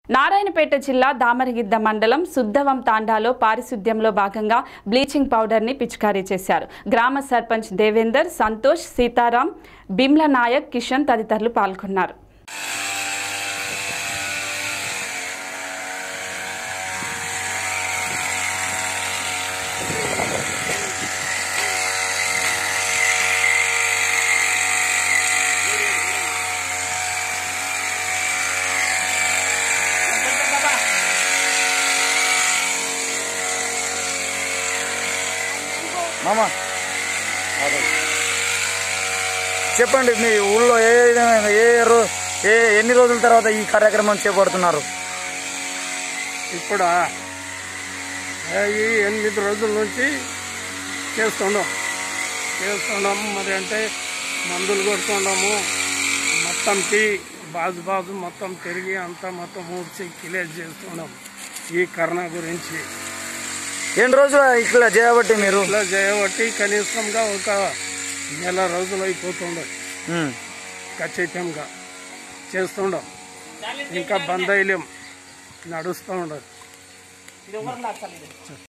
నారాయణపేట జిల్లా దామరగిద్ద మండలం సుద్దవం తాండాలో పారిశుద్ధ్యంలో భాగంగా బ్లీచింగ్ పౌడర్ని పిచికారీ చేశారు గ్రామ సర్పంచ్ దేవేందర్ సంతోష్ సీతారాం బిమ్ల నాయక్ కిషన్ తదితరులు పాల్గొన్నారు మామ చెప్పండి మీ ఊళ్ళో ఏ విధమైన ఏ రో- ఏ ఎన్ని రోజుల తర్వాత ఈ కార్యక్రమం చేపడుతున్నారు ఇప్పుడు ఈ ఎనిమిది రోజుల నుంచి చేస్తున్నాం చేస్తున్నాం మరి అంటే మందులు కొడుతున్నాము మొత్తంకి బాజు బాజు మొత్తం తిరిగి అంతా మొత్తం ఊడ్చి క్లియర్ చేస్తున్నాం ఈ కరోనా గురించి ఎన్ని రోజులు ఇట్లా చేయబట్టి మీరు ఇట్లా చేయబట్టి కనీసంగా ఒక నెల రోజులు అయిపోతుండదు ఉమ్. ఖచ్చితంగా చేస్తుండం ఇంకా బంద్ అయ్యలేం నడుస్తూ ఉండదు